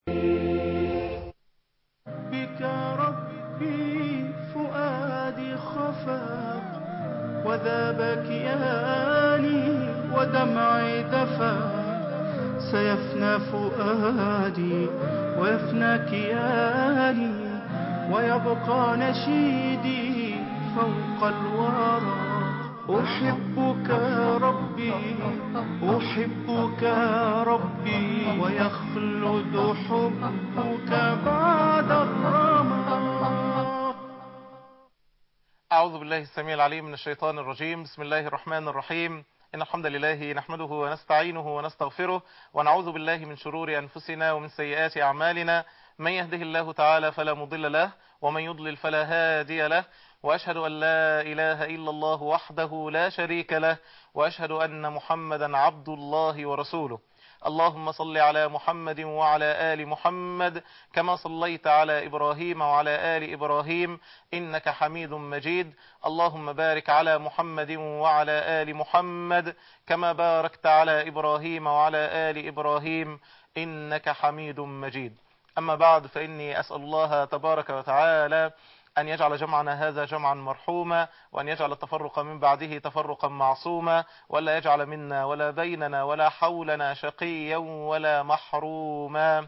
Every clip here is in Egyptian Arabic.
بك ربي فؤادي خفاق وذاب كياني ودمعي دفا سيفنى فؤادي ويفنى كياني ويبقى نشيدي فوق الورى أحبك ربي أحبك ربي ويخلد حبك بعد الرمى أعوذ بالله السميع العليم من الشيطان الرجيم بسم الله الرحمن الرحيم إن الحمد لله نحمده ونستعينه ونستغفره ونعوذ بالله من شرور أنفسنا ومن سيئات أعمالنا من يهده الله تعالى فلا مضل له ومن يضلل فلا هادي له وأشهد أن لا إله إلا الله وحده لا شريك له وأشهد أن محمدا عبد الله ورسوله اللهم صل على محمد وعلى آل محمد كما صليت على إبراهيم وعلى آل إبراهيم إنك حميد مجيد اللهم بارك على محمد وعلى آل محمد كما باركت على إبراهيم وعلى آل إبراهيم إنك حميد مجيد أما بعد فإني أسأل الله تبارك وتعالى أن يجعل جمعنا هذا جمعا مرحوما وأن يجعل التفرق من بعده تفرقا معصوما ولا يجعل منا ولا بيننا ولا حولنا شقيا ولا محروما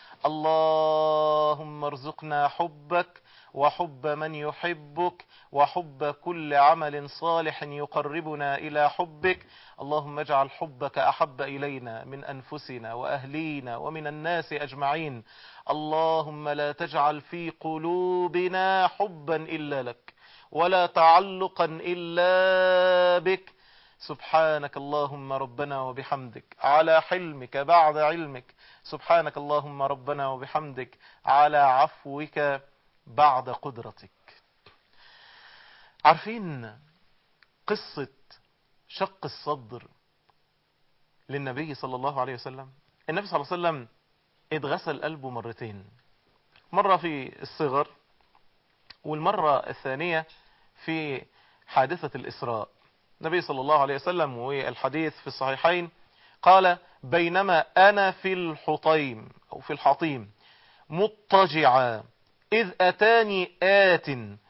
اللهم ارزقنا حبك وحب من يحبك وحب كل عمل صالح يقربنا إلى حبك اللهم اجعل حبك أحب إلينا من أنفسنا وأهلينا ومن الناس أجمعين اللهم لا تجعل في قلوبنا حبا إلا لك ولا تعلقا إلا بك سبحانك اللهم ربنا وبحمدك على حلمك بعد علمك سبحانك اللهم ربنا وبحمدك على عفوك بعد قدرتك عارفين قصة شق الصدر للنبي صلى الله عليه وسلم النبي صلى الله عليه وسلم اتغسل قلبه مرتين مرة في الصغر والمرة الثانية في حادثة الإسراء النبي صلى الله عليه وسلم والحديث في الصحيحين قال بينما أنا في الحطيم أو في الحطيم مضطجعا إذ أتاني آت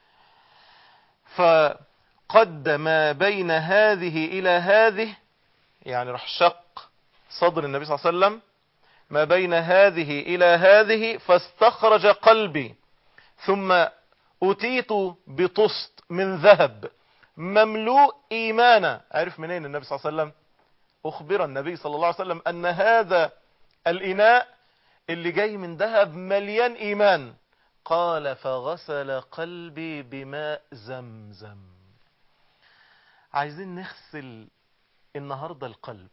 فقد ما بين هذه إلى هذه يعني راح شق صدر النبي صلى الله عليه وسلم ما بين هذه إلى هذه فاستخرج قلبي ثم أتيت بطست من ذهب مملوء إيمانا عرف منين النبي صلى الله عليه وسلم أخبر النبي صلى الله عليه وسلم أن هذا الإناء اللي جاي من ذهب مليان إيمان قال فغسل قلبي بماء زمزم عايزين نغسل النهاردة القلب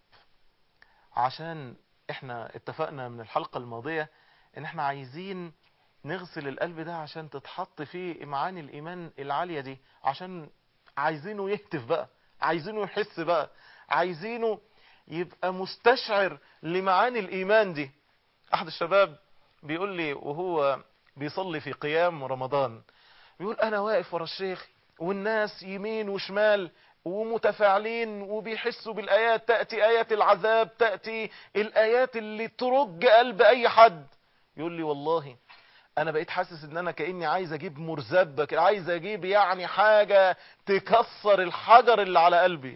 عشان احنا اتفقنا من الحلقة الماضية ان احنا عايزين نغسل القلب ده عشان تتحط فيه معاني الايمان العالية دي عشان عايزينه يهتف بقى عايزينه يحس بقى عايزينه يبقى مستشعر لمعاني الايمان دي احد الشباب بيقول لي وهو بيصلي في قيام رمضان بيقول انا واقف ورا الشيخ والناس يمين وشمال ومتفاعلين وبيحسوا بالآيات تأتي آيات العذاب تأتي الآيات اللي ترج قلب أي حد يقول لي والله أنا بقيت حاسس إن أنا كأني عايز أجيب مرزبة عايز أجيب يعني حاجة تكسر الحجر اللي على قلبي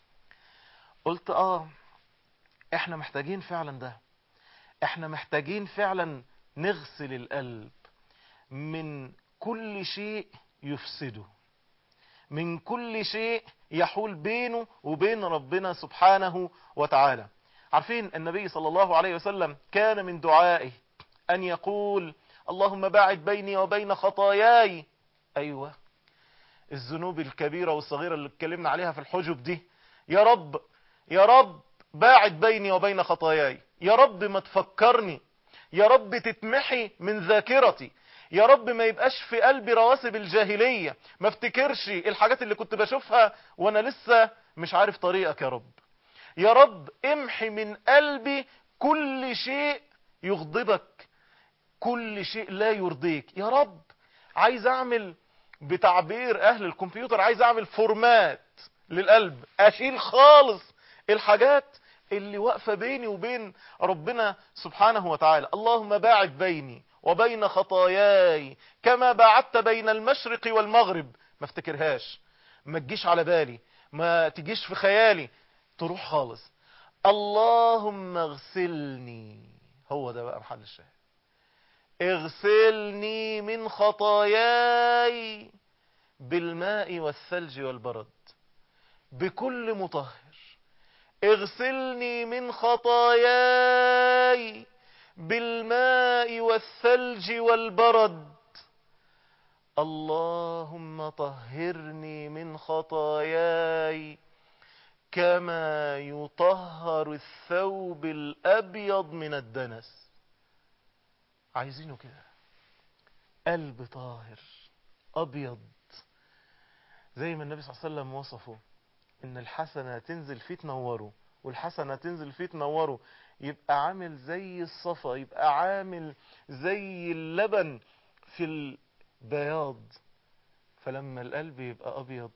قلت آه إحنا محتاجين فعلا ده إحنا محتاجين فعلا نغسل القلب من كل شيء يفسده من كل شيء يحول بينه وبين ربنا سبحانه وتعالى عارفين النبي صلى الله عليه وسلم كان من دعائه أن يقول اللهم باعد بيني وبين خطاياي أيوة الذنوب الكبيرة والصغيرة اللي اتكلمنا عليها في الحجب دي يا رب يا رب باعد بيني وبين خطاياي يا رب ما تفكرني يا رب تتمحي من ذاكرتي يا رب ما يبقاش في قلبي رواسب الجاهلية ما افتكرش الحاجات اللي كنت بشوفها وانا لسه مش عارف طريقك يا رب يا رب امحي من قلبي كل شيء يغضبك كل شيء لا يرضيك يا رب عايز اعمل بتعبير اهل الكمبيوتر عايز اعمل فورمات للقلب اشيل خالص الحاجات اللي واقفة بيني وبين ربنا سبحانه وتعالى اللهم باعد بيني وبين خطاياي كما باعدت بين المشرق والمغرب ما افتكرهاش ما تجيش على بالي ما تجيش في خيالي تروح خالص اللهم اغسلني هو ده بقى محل الشاهد اغسلني من خطاياي بالماء والثلج والبرد بكل مطهر اغسلني من خطاياي بالماء والثلج والبرد اللهم طهرني من خطاياي كما يطهر الثوب الأبيض من الدنس عايزينه كده قلب طاهر أبيض زي ما النبي صلى الله عليه وسلم وصفه ان الحسنة تنزل فيه تنوره والحسنة تنزل فيه تنوره يبقى عامل زي الصفا يبقى عامل زي اللبن في البياض فلما القلب يبقى ابيض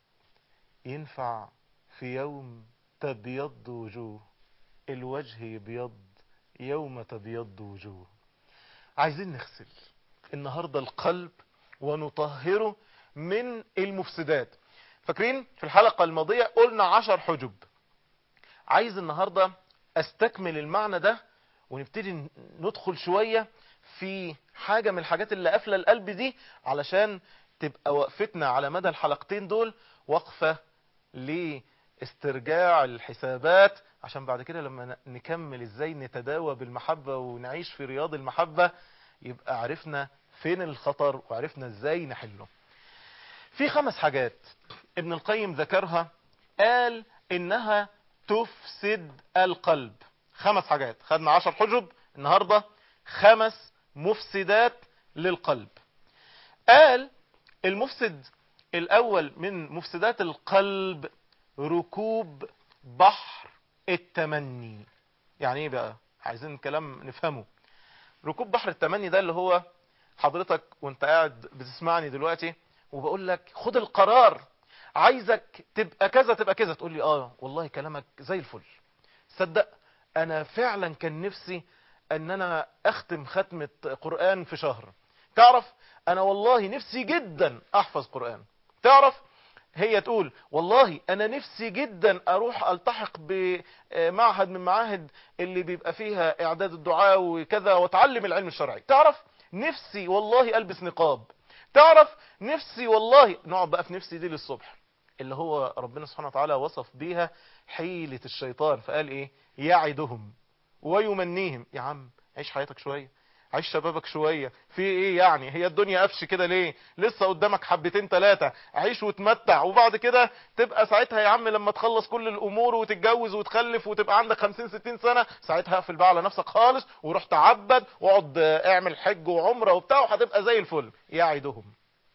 ينفع في يوم تبيض وجوه الوجه يبيض يوم تبيض وجوه عايزين نغسل النهاردة القلب ونطهره من المفسدات فاكرين في الحلقة الماضية قلنا عشر حجب عايز النهاردة استكمل المعنى ده ونبتدي ندخل شوية في حاجة من الحاجات اللي قافلة القلب دي علشان تبقى وقفتنا على مدى الحلقتين دول وقفة لاسترجاع الحسابات عشان بعد كده لما نكمل ازاي نتداوى بالمحبة ونعيش في رياض المحبة يبقى عرفنا فين الخطر وعرفنا ازاي نحله في خمس حاجات ابن القيم ذكرها قال انها تفسد القلب خمس حاجات خدنا عشر حجب النهاردة خمس مفسدات للقلب قال المفسد الاول من مفسدات القلب ركوب بحر التمني يعني ايه بقى عايزين كلام نفهمه ركوب بحر التمني ده اللي هو حضرتك وانت قاعد بتسمعني دلوقتي وبقول لك خد القرار عايزك تبقى كذا تبقى كذا تقول لي اه والله كلامك زي الفل صدق انا فعلا كان نفسي ان انا اختم ختمة قرآن في شهر تعرف انا والله نفسي جدا احفظ قرآن تعرف هي تقول والله انا نفسي جدا اروح التحق بمعهد من معاهد اللي بيبقى فيها اعداد الدعاء وكذا واتعلم العلم الشرعي تعرف نفسي والله البس نقاب تعرف نفسي والله نقعد بقى في نفسي دي للصبح اللي هو ربنا سبحانه وتعالى وصف بيها حيلة الشيطان فقال ايه يعدهم ويمنيهم يا عم عيش حياتك شوية عيش شبابك شوية في ايه يعني هي الدنيا قفش كده ليه لسه قدامك حبتين ثلاثة عيش وتمتع وبعد كده تبقى ساعتها يا عم لما تخلص كل الامور وتتجوز وتخلف وتبقى عندك 50 60 سنة ساعتها اقفل بقى على نفسك خالص وروح تعبد واقعد اعمل حج وعمرة وبتاع وهتبقى زي الفل يعدهم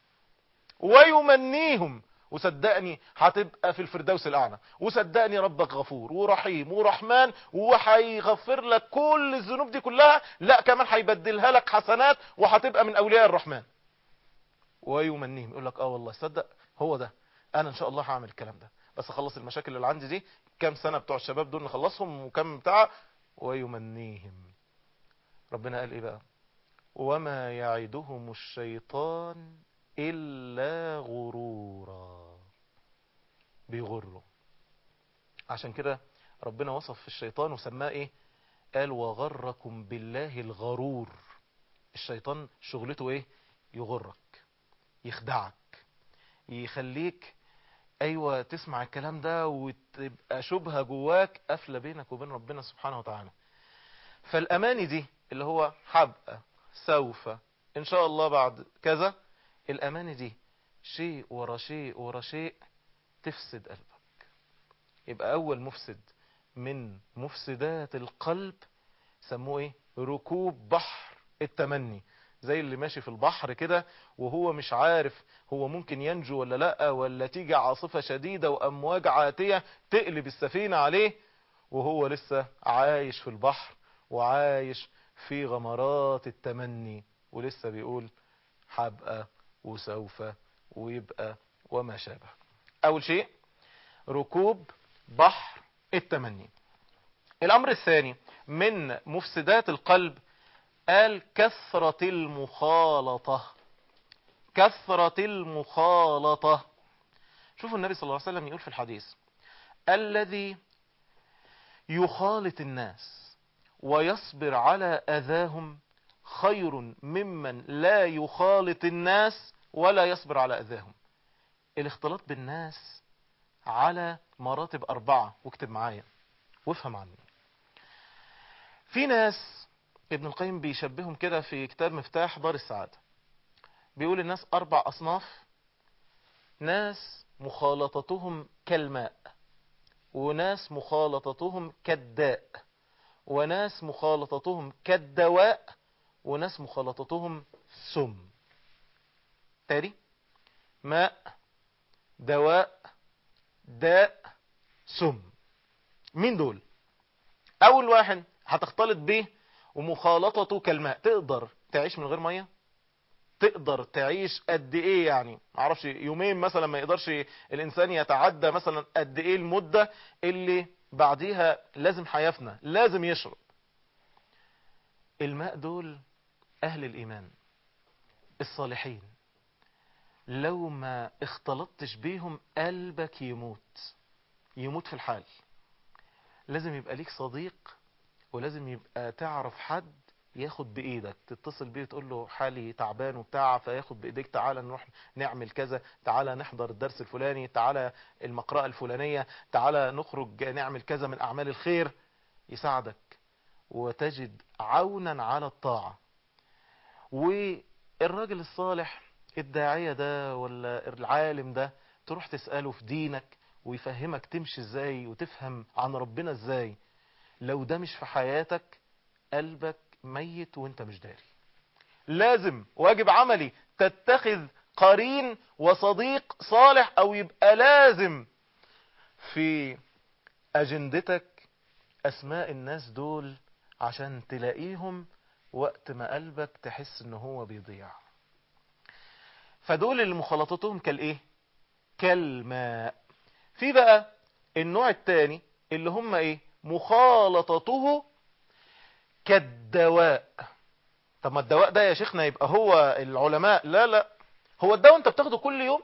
ويمنيهم وصدقني هتبقى في الفردوس الاعلى وصدقني ربك غفور ورحيم ورحمن وهيغفر لك كل الذنوب دي كلها لا كمان هيبدلها لك حسنات وهتبقى من اولياء الرحمن ويمنيهم يقول لك اه والله صدق هو ده انا ان شاء الله هعمل الكلام ده بس اخلص المشاكل اللي عندي دي كام سنه بتوع الشباب دول نخلصهم وكم بتاع ويمنيهم ربنا قال ايه بقى وما يعدهم الشيطان إلا غرورا بيغروا عشان كده ربنا وصف في الشيطان وسماه ايه قال وغركم بالله الغرور الشيطان شغلته ايه يغرك يخدعك يخليك ايوه تسمع الكلام ده وتبقى شبهة جواك قافله بينك وبين ربنا سبحانه وتعالى فالاماني دي اللي هو حبقى سوف ان شاء الله بعد كذا الأماني دي شيء ورا شيء ورا شيء تفسد قلبك يبقى أول مفسد من مفسدات القلب سموه ايه ركوب بحر التمني زي اللي ماشي في البحر كده وهو مش عارف هو ممكن ينجو ولا لا ولا تيجي عاصفة شديدة وأمواج عاتية تقلب السفينة عليه وهو لسه عايش في البحر وعايش في غمرات التمني ولسه بيقول هبقى وسوف ويبقى وما شابه اول شيء ركوب بحر التمني الامر الثاني من مفسدات القلب قال كثرة المخالطة كثرة المخالطة شوفوا النبي صلى الله عليه وسلم يقول في الحديث الذي يخالط الناس ويصبر على أذاهم خير ممن لا يخالط الناس ولا يصبر على أذاهم الاختلاط بالناس على مراتب أربعة واكتب معايا وافهم عني في ناس ابن القيم بيشبههم كده في كتاب مفتاح دار السعادة بيقول الناس أربع أصناف ناس مخالطتهم كالماء وناس مخالطتهم كالداء وناس مخالطتهم كالدواء وناس مخالطتهم سم تاني ماء دواء داء سم مين دول اول واحد هتختلط بيه ومخالطته كالماء تقدر تعيش من غير ميه تقدر تعيش قد ايه يعني معرفش يومين مثلا ما يقدرش الانسان يتعدى مثلا قد ايه المدة اللي بعديها لازم هيفنى لازم يشرب الماء دول اهل الايمان الصالحين لو ما اختلطتش بيهم قلبك يموت يموت في الحال لازم يبقى ليك صديق ولازم يبقى تعرف حد ياخد بايدك تتصل بيه تقول له حالي تعبان وبتاع فياخد بايديك تعالى نروح نعمل كذا تعالى نحضر الدرس الفلاني تعالى المقرأة الفلانية تعالى نخرج نعمل كذا من اعمال الخير يساعدك وتجد عونا على الطاعة والراجل الصالح الداعية ده ولا العالم ده تروح تسأله في دينك ويفهمك تمشي ازاي وتفهم عن ربنا ازاي لو ده مش في حياتك قلبك ميت وانت مش داري لازم واجب عملي تتخذ قرين وصديق صالح او يبقى لازم في اجندتك اسماء الناس دول عشان تلاقيهم وقت ما قلبك تحس ان هو بيضيع فدول اللي مخالطتهم كالايه كالماء في بقى النوع الثاني اللي هم ايه مخالطته كالدواء طب ما الدواء ده يا شيخنا يبقى هو العلماء لا لا هو الدواء انت بتاخده كل يوم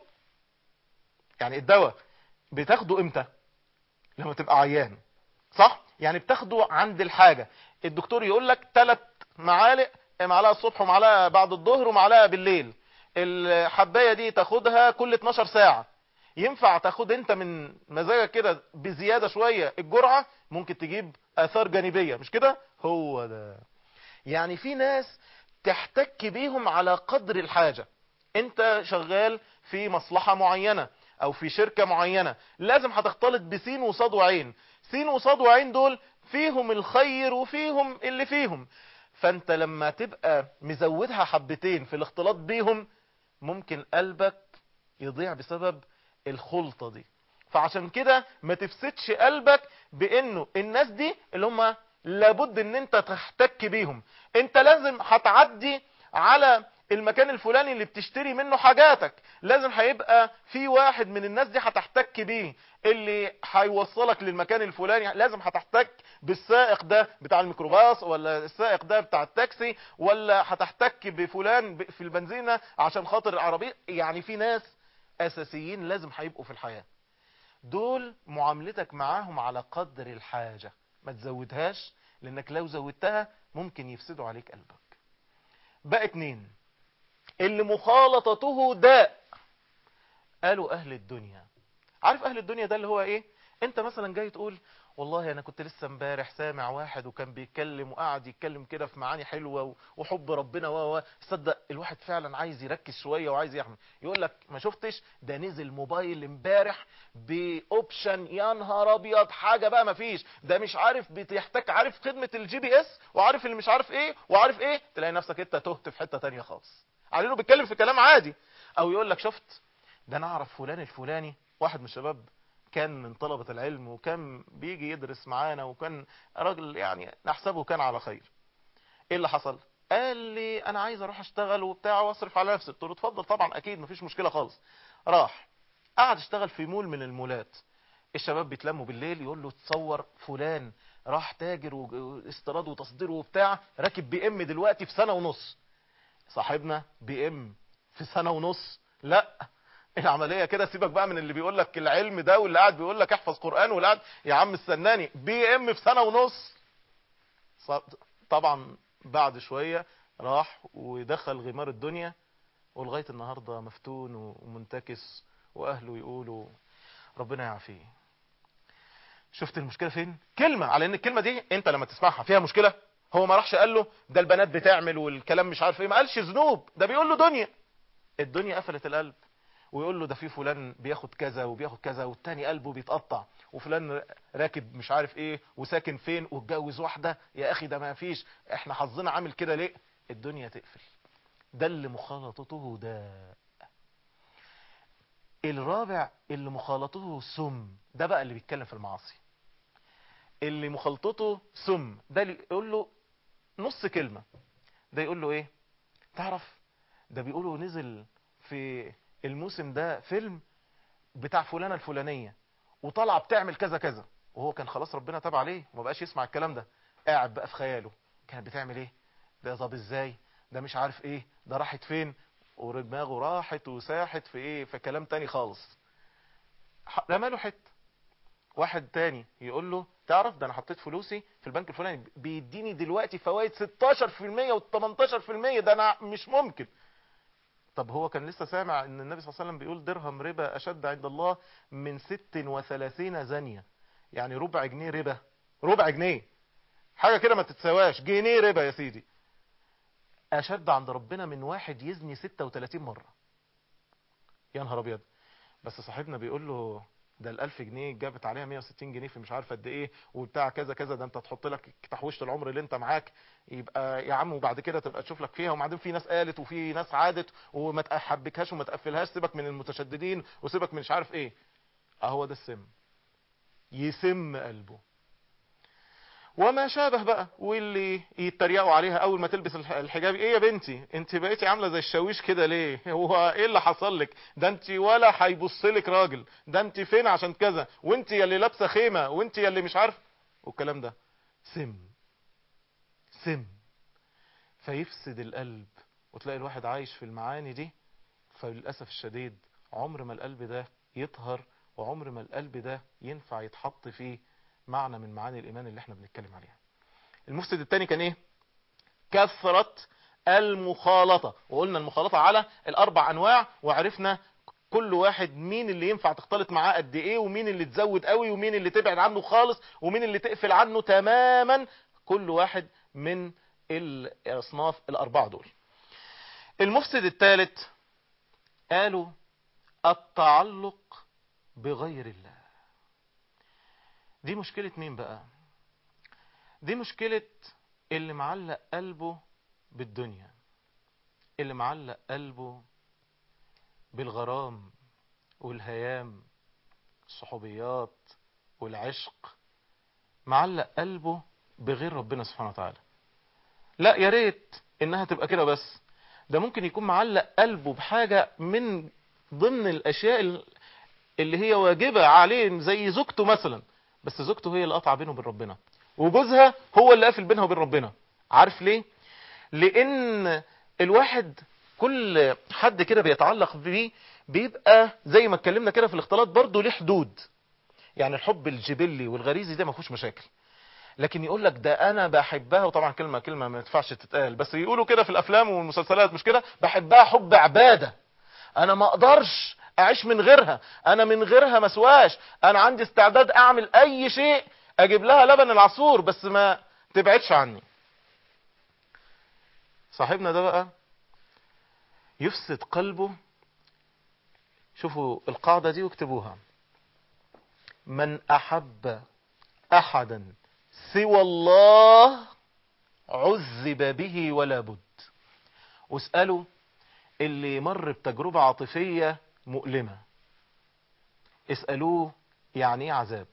يعني الدواء بتاخده امتى لما تبقى عيان صح يعني بتاخده عند الحاجة الدكتور يقول لك ثلاث معالق معلقه الصبح ومعلقه بعد الظهر ومعلقه بالليل الحبايه دي تاخدها كل 12 ساعه ينفع تاخد انت من مزاجك كده بزياده شويه الجرعه ممكن تجيب اثار جانبيه مش كده هو ده يعني في ناس تحتك بيهم على قدر الحاجه انت شغال في مصلحه معينه او في شركه معينه لازم هتختلط بسين وصاد وعين سين وصاد وعين دول فيهم الخير وفيهم اللي فيهم فانت لما تبقى مزودها حبتين في الاختلاط بيهم ممكن قلبك يضيع بسبب الخلطة دي فعشان كده ما تفسدش قلبك بانه الناس دي اللي هم لابد ان انت تحتك بيهم انت لازم هتعدي على المكان الفلاني اللي بتشتري منه حاجاتك لازم هيبقى في واحد من الناس دي هتحتك بيه اللي هيوصلك للمكان الفلاني لازم هتحتك بالسائق ده بتاع الميكروباص ولا السائق ده بتاع التاكسي ولا هتحتك بفلان في البنزينة عشان خاطر العربية يعني في ناس اساسيين لازم هيبقوا في الحياة دول معاملتك معاهم على قدر الحاجة ما تزودهاش لانك لو زودتها ممكن يفسدوا عليك قلبك بقى اتنين اللي مخالطته داء قالوا اهل الدنيا عارف اهل الدنيا ده اللي هو ايه انت مثلا جاي تقول والله انا كنت لسه امبارح سامع واحد وكان بيتكلم وقعد يتكلم كده في معاني حلوه وحب ربنا و صدق الواحد فعلا عايز يركز شويه وعايز يعمل يقول لك ما شفتش ده نزل موبايل امبارح باوبشن يا نهار ابيض حاجه بقى ما فيش ده مش عارف بتحتاج عارف خدمه الجي بي اس وعارف اللي مش عارف ايه وعارف ايه تلاقي نفسك انت تهت في حته تانية خالص على انه بيتكلم في كلام عادي او يقول لك شفت ده انا اعرف فلان الفلاني واحد من الشباب كان من طلبة العلم وكان بيجي يدرس معانا وكان راجل يعني نحسبه كان على خير ايه اللي حصل قال لي انا عايز اروح اشتغل وبتاع واصرف على نفسي قلت له اتفضل طبعا اكيد مفيش مشكلة خالص راح قعد اشتغل في مول من المولات الشباب بيتلموا بالليل يقول له تصور فلان راح تاجر واستيراد وتصدير وبتاع راكب بي ام دلوقتي في سنة ونص صاحبنا بي ام في سنة ونص لا العملية كده سيبك بقى من اللي بيقول لك العلم ده واللي قاعد بيقول لك احفظ قرآن واللي قاعد يا عم استناني بي ام في سنة ونص طبعا بعد شوية راح ودخل غمار الدنيا ولغاية النهاردة مفتون ومنتكس واهله يقولوا ربنا يعافيه شفت المشكلة فين كلمة على ان الكلمة دي انت لما تسمعها فيها مشكلة هو ما راحش قال له ده البنات بتعمل والكلام مش عارف ايه ما قالش ذنوب ده بيقول له دنيا الدنيا قفلت القلب ويقول له ده في فلان بياخد كذا وبياخد كذا والتاني قلبه بيتقطع وفلان راكب مش عارف ايه وساكن فين واتجوز واحدة يا اخي ده ما فيش احنا حظنا عامل كده ليه الدنيا تقفل ده اللي مخالطته داء الرابع اللي مخالطته سم ده بقى اللي بيتكلم في المعاصي اللي مخالطته سم ده اللي يقول له نص كلمة ده يقول له ايه تعرف ده بيقولوا نزل في الموسم ده فيلم بتاع فلانة الفلانية وطلع بتعمل كذا كذا وهو كان خلاص ربنا تاب عليه وما بقاش يسمع الكلام ده قاعد بقى في خياله كانت بتعمل ايه ده طب ازاي ده مش عارف ايه ده راحت فين ودماغه راحت وساحت في ايه في كلام تاني خالص رماله حته واحد تاني يقول له تعرف ده انا حطيت فلوسي في البنك الفلاني بيديني دلوقتي فوائد 16% و18% ده انا مش ممكن طب هو كان لسه سامع ان النبي صلى الله عليه وسلم بيقول درهم ربا اشد عند الله من 36 زانية يعني ربع جنيه ربا ربع جنيه حاجة كده ما تتسواش جنيه ربا يا سيدي اشد عند ربنا من واحد يزني 36 مرة يا نهار ابيض بس صاحبنا بيقول له ده الألف جنيه جابت عليها 160 جنيه في مش عارف قد ايه وبتاع كذا كذا ده انت تحط لك تحويشة العمر اللي انت معاك يبقى يا عم وبعد كده تبقى تشوف لك فيها وبعدين في ناس قالت وفي ناس عادت وما تحبكهاش وما تقفلهاش سيبك من المتشددين وسيبك من مش عارف ايه اهو ده السم يسم قلبه وما شابه بقى واللي يتريقوا عليها اول ما تلبس الحجاب ايه يا بنتي انت بقيتي عامله زي الشاويش كده ليه هو ايه اللي حصل لك ده انت ولا هيبص لك راجل ده انت فين عشان كذا وانت يلي لابسه خيمه وانت يلي مش عارف والكلام ده سم سم فيفسد القلب وتلاقي الواحد عايش في المعاني دي فللاسف الشديد عمر ما القلب ده يطهر وعمر ما القلب ده ينفع يتحط فيه معنى من معاني الإيمان اللي احنا بنتكلم عليها المفسد الثاني كان ايه كثرة المخالطة وقلنا المخالطة على الأربع أنواع وعرفنا كل واحد مين اللي ينفع تختلط معاه قد ايه ومين اللي تزود قوي ومين اللي تبعد عنه خالص ومين اللي تقفل عنه تماما كل واحد من الأصناف الأربعة دول المفسد الثالث قالوا التعلق بغير الله دي مشكلة مين بقى دي مشكلة اللي معلق قلبه بالدنيا اللي معلق قلبه بالغرام والهيام الصحوبيات والعشق معلق قلبه بغير ربنا سبحانه وتعالى لا يا ريت انها تبقى كده بس ده ممكن يكون معلق قلبه بحاجة من ضمن الاشياء اللي هي واجبة عليه زي زوجته مثلا بس زوجته هي اللي قطع بينه وبين ربنا وجوزها هو اللي قافل بينها وبين ربنا عارف ليه لان الواحد كل حد كده بيتعلق بيه بيبقى زي ما اتكلمنا كده في الاختلاط برضه ليه حدود يعني الحب الجبلي والغريزي ده ما فيهوش مشاكل لكن يقول لك ده انا بحبها وطبعا كلمه كلمه ما ينفعش تتقال بس يقولوا كده في الافلام والمسلسلات مش كده بحبها حب عباده انا ما اقدرش اعيش من غيرها انا من غيرها مسواش انا عندي استعداد اعمل اي شيء اجيب لها لبن العصفور بس ما تبعدش عني صاحبنا ده بقى يفسد قلبه شوفوا القاعدة دي واكتبوها من احب احدا سوى الله عذب به ولا بد واسألوا اللي مر بتجربة عاطفية مؤلمة اسألوه يعني ايه عذاب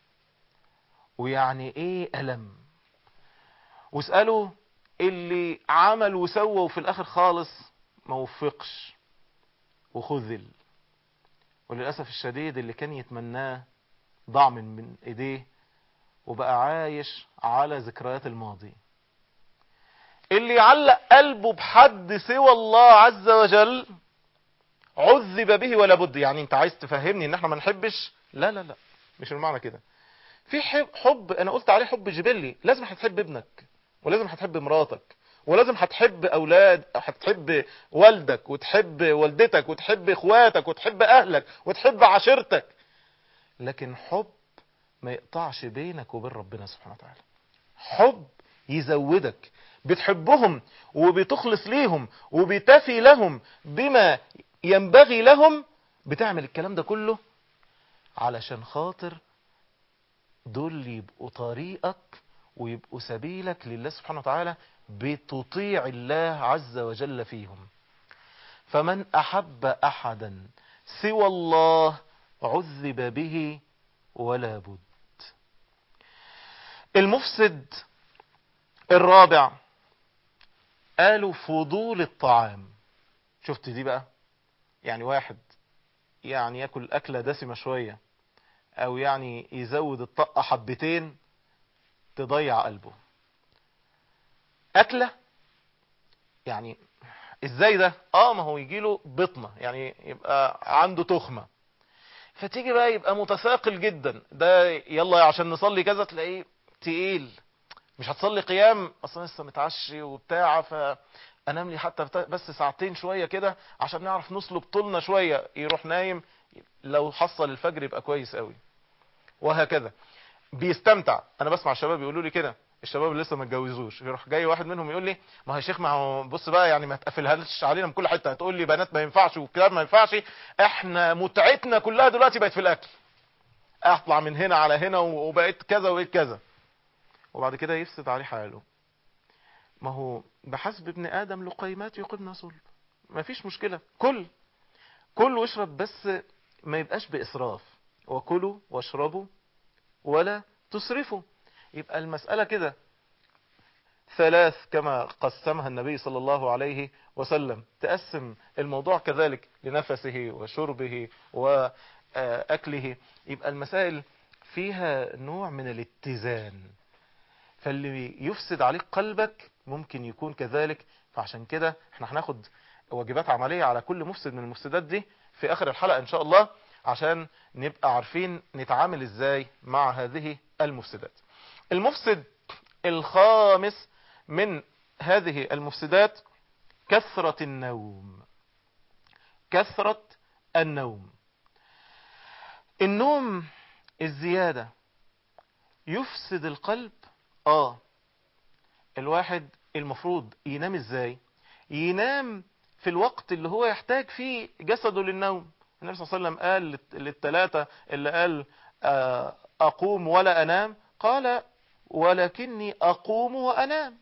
ويعني ايه ألم واسألوا اللي عمل وسوى وفي الاخر خالص ما وفقش وخذل وللأسف الشديد اللي كان يتمناه ضاع من, من ايديه وبقى عايش على ذكريات الماضي اللي يعلق قلبه بحد سوى الله عز وجل عذب به ولا بد يعني انت عايز تفهمني ان احنا ما نحبش لا لا لا مش المعنى كده في حب, حب انا قلت عليه حب جبلي لازم هتحب ابنك ولازم هتحب مراتك ولازم هتحب اولاد هتحب والدك وتحب والدتك وتحب اخواتك وتحب اهلك وتحب عشيرتك لكن حب ما يقطعش بينك وبين ربنا سبحانه وتعالى حب يزودك بتحبهم وبتخلص ليهم وبتفي لهم بما ينبغي لهم بتعمل الكلام ده كله علشان خاطر دول يبقوا طريقك ويبقوا سبيلك لله سبحانه وتعالى بتطيع الله عز وجل فيهم فمن أحب أحدا سوى الله عذب به ولا بد المفسد الرابع قالوا فضول الطعام شفت دي بقى يعني واحد يعني ياكل أكلة دسمة شوية أو يعني يزود الطاقة حبتين تضيع قلبه أكلة يعني ازاي ده اه ما هو يجيله بطنة يعني يبقى عنده تخمة فتيجي بقى يبقى متثاقل جدا ده يلا عشان نصلي كذا تلاقيه تقيل مش هتصلي قيام اصلا لسه متعشي وبتاع فانام لي حتى بس ساعتين شويه كده عشان نعرف نصلب طولنا شويه يروح نايم لو حصل الفجر يبقى كويس قوي وهكذا بيستمتع انا بسمع الشباب يقولوا لي كده الشباب اللي لسه ما اتجوزوش يروح جاي واحد منهم يقول لي ما هو يا شيخ ما هو بص بقى يعني ما تقفلهاش علينا من كل حته هتقول لي بنات ما ينفعش والكلام ما ينفعش احنا متعتنا كلها دلوقتي بقت في الاكل اطلع من هنا على هنا وبقيت كذا وبقيت كذا وبعد كده يفسد عليه حاله ما هو بحسب ابن ادم لقيمات يقمن صلب ما فيش مشكله كل كل واشرب بس ما يبقاش باسراف وكلوا واشربوا ولا تسرفوا يبقى المسألة كده ثلاث كما قسمها النبي صلى الله عليه وسلم تقسم الموضوع كذلك لنفسه وشربه وأكله يبقى المسائل فيها نوع من الاتزان فاللي يفسد عليك قلبك ممكن يكون كذلك فعشان كده احنا هناخد واجبات عملية على كل مفسد من المفسدات دي في آخر الحلقة إن شاء الله عشان نبقى عارفين نتعامل ازاي مع هذه المفسدات المفسد الخامس من هذه المفسدات كثرة النوم كثرة النوم النوم الزيادة يفسد القلب اه الواحد المفروض ينام ازاي ينام في الوقت اللي هو يحتاج فيه جسده للنوم النبي صلى الله عليه وسلم قال للثلاثة اللي قال أقوم ولا أنام قال ولكني أقوم وأنام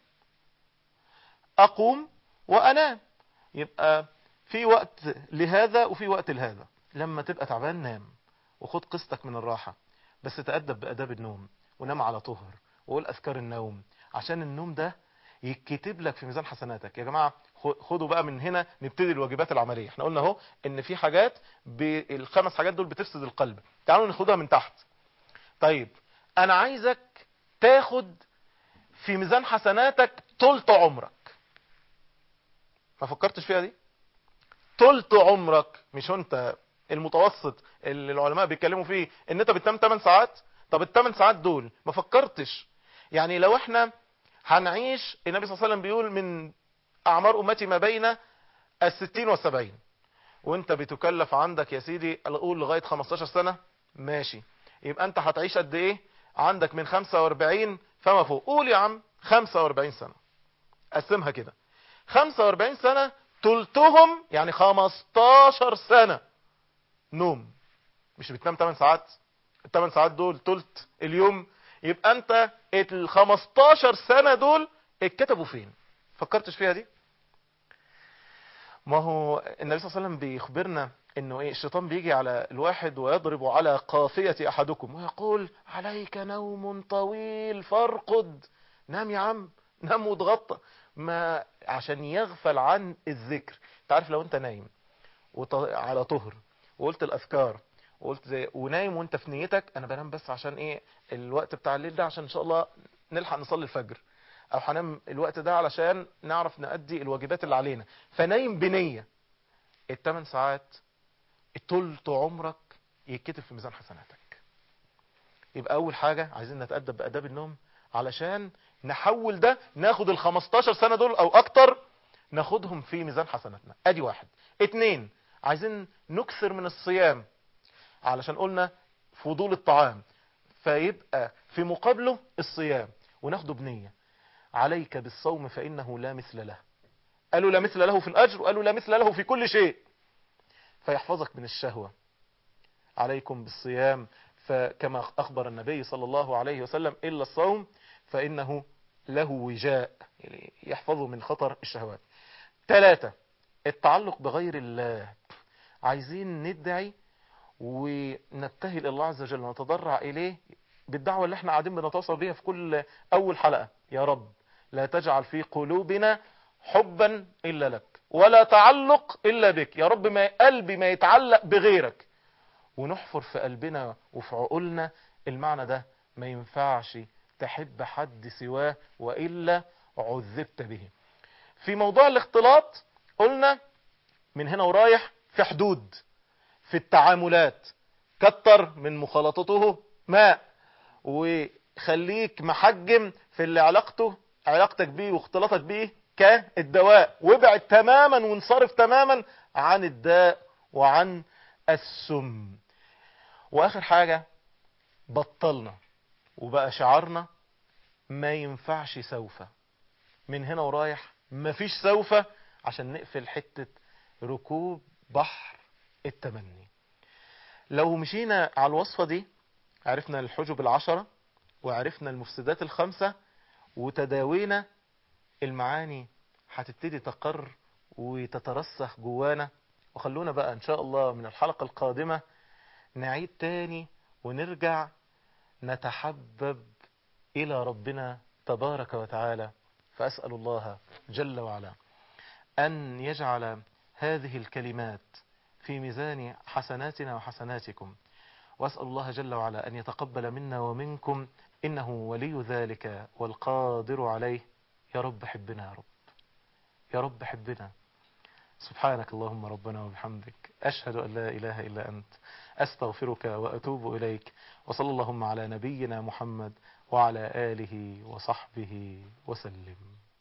أقوم وأنام يبقى في وقت لهذا وفي وقت لهذا لما تبقى تعبان نام وخد قسطك من الراحة بس تأدب بأداب النوم ونام على طهر وقول أذكار النوم عشان النوم ده يتكتب لك في ميزان حسناتك يا جماعة خدوا بقى من هنا نبتدي الواجبات العملية احنا قلنا اهو ان في حاجات بالخمس حاجات دول بتفسد القلب تعالوا ناخدها من تحت طيب انا عايزك تاخد في ميزان حسناتك تلت عمرك ما فكرتش فيها دي تلت عمرك مش انت المتوسط اللي العلماء بيتكلموا فيه ان انت بتنام 8 ساعات طب ال 8 ساعات دول ما فكرتش يعني لو احنا هنعيش النبي صلى الله عليه وسلم بيقول من اعمار امتي ما بين الستين والسبعين وانت بتكلف عندك يا سيدي اقول لغاية 15 سنة ماشي يبقى انت هتعيش قد ايه عندك من 45 فما فوق قول يا عم 45 سنة قسمها كده 45 سنة تلتهم يعني 15 سنة نوم مش بتنام 8 ساعات ال 8 ساعات دول تلت اليوم يبقى انت ال 15 سنة دول اتكتبوا فين فكرتش فيها دي ما هو النبي صلى الله عليه وسلم بيخبرنا انه ايه الشيطان بيجي على الواحد ويضرب على قافية احدكم ويقول عليك نوم طويل فارقد نام يا عم نام وتغطى ما عشان يغفل عن الذكر تعرف لو انت نايم وط... على طهر وقلت الاذكار وقلت زي ونايم وانت في نيتك انا بنام بس عشان ايه الوقت بتاع الليل ده عشان ان شاء الله نلحق نصلي الفجر او هنام الوقت ده علشان نعرف نأدي الواجبات اللي علينا فنايم بنية الثمان ساعات تلت عمرك يتكتب في ميزان حسناتك يبقى اول حاجة عايزين نتأدب بأداب النوم علشان نحول ده ناخد ال 15 سنة دول او اكتر ناخدهم في ميزان حسناتنا ادي واحد اتنين عايزين نكثر من الصيام علشان قلنا فضول الطعام فيبقى في مقابله الصيام وناخده بنية عليك بالصوم فإنه لا مثل له قالوا لا مثل له في الأجر وقالوا لا مثل له في كل شيء فيحفظك من الشهوة عليكم بالصيام فكما أخبر النبي صلى الله عليه وسلم إلا الصوم فإنه له وجاء يعني يحفظه من خطر الشهوات ثلاثة التعلق بغير الله عايزين ندعي ونبتهل إلى الله عز وجل ونتضرع إليه بالدعوة اللي احنا قاعدين بنتواصل بيها في كل أول حلقة يا رب لا تجعل في قلوبنا حبا إلا لك ولا تعلق إلا بك يا رب ما قلبي ما يتعلق بغيرك ونحفر في قلبنا وفي عقولنا المعنى ده ما ينفعش تحب حد سواه وإلا عذبت به في موضوع الاختلاط قلنا من هنا ورايح في حدود في التعاملات كتر من مخالطته ماء وخليك محجم في اللي علاقته علاقتك بيه واختلاطك بيه كالدواء وابعد تماما وانصرف تماما عن الداء وعن السم واخر حاجة بطلنا وبقى شعارنا ما ينفعش سوف من هنا ورايح مفيش سوف عشان نقفل حتة ركوب بحر التمني لو مشينا على الوصفة دي عرفنا الحجب العشرة وعرفنا المفسدات الخمسة وتداوينا المعاني هتبتدي تقر وتترسخ جوانا وخلونا بقى ان شاء الله من الحلقة القادمة نعيد تاني ونرجع نتحبب الى ربنا تبارك وتعالى فاسأل الله جل وعلا ان يجعل هذه الكلمات في ميزان حسناتنا وحسناتكم وأسأل الله جل وعلا أن يتقبل منا ومنكم إنه ولي ذلك والقادر عليه يا رب حبنا يا رب يا رب حبنا سبحانك اللهم ربنا وبحمدك أشهد أن لا إله إلا أنت أستغفرك وأتوب إليك وصلى اللهم على نبينا محمد وعلى آله وصحبه وسلم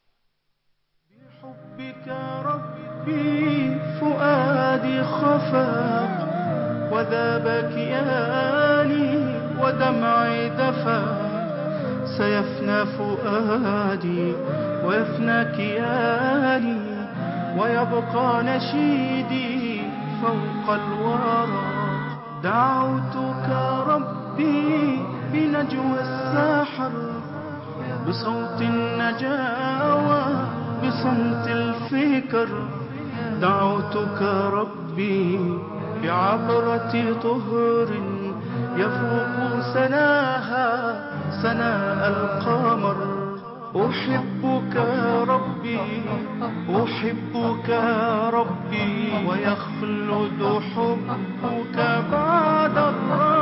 بحبك ربي فؤادي خفاق وذاب كياني ودمعي دفا سيفنى فؤادي ويفنى كياني ويبقى نشيدي فوق الورى دعوتك ربي بنجوى الساحر بصوت النجاوى بصمت الفكر دعوتك ربي بعبرة طهر يفوق سناها سناء القمر أحبك ربي أحبك ربي ويخلد حبك بعد الرحم